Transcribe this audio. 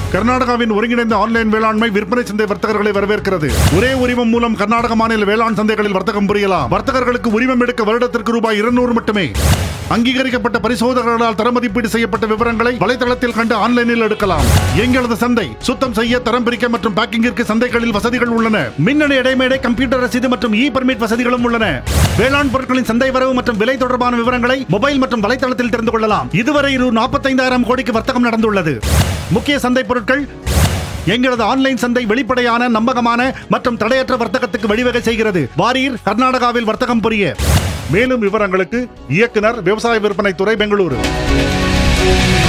கர்நாடகாவின் ஒருங்கிணைந்த ஆன்லைன் வேளாண்மை விற்பனை சந்தை வர்த்தகர்களை வரவேற்கிறது ஒரே உரிமம் மூலம் கர்நாடக மாநில வேளாண் சந்தைகளில் வர்த்தகம் புரியலாம் வர்த்தகர்களுக்கு உரிமம் எடுக்க வருடத்திற்கு ரூபாய் இருநூறு மட்டுமே அங்கீகரிக்கப்பட்ட பரிசோதகர்களால் தர மதிப்பீடு செய்யப்பட்ட விவரங்களை வலைதளத்தில் கண்டு ஆன்லைனில் எடுக்கலாம் எங்களது சந்தை சுத்தம் செய்ய தரம் பிரிக்க மற்றும் பேக்கிங்கிற்கு சந்தைகளில் வசதிகள் உள்ளன மின்னணு இடைமேடை கம்ப்யூட்டர் ரசீது மற்றும் இ பர்மிட் வசதிகளும் உள்ளன வேளாண் பொருட்களின் சந்தை வரவு மற்றும் விலை தொடர்பான விவரங்களை மொபைல் மற்றும் வலைதளத்தில் தெரிந்து கொள்ளலாம் இதுவரை ரூ நாற்பத்தைந்தாயிரம் கோடிக்கு வர்த்தகம் நடந்துள்ளது முக்கிய சந்தை பொருட்கள் எங்களது ஆன்லைன் சந்தை வெளிப்படையான நம்பகமான மற்றும் தடையற்ற வர்த்தகத்துக்கு வழிவகை செய்கிறது வாரீர் கர்நாடகாவில் வர்த்தகம் புரிய மேலும் விவரங்களுக்கு இயக்குனர் விவசாய விற்பனை துறை பெங்களூரு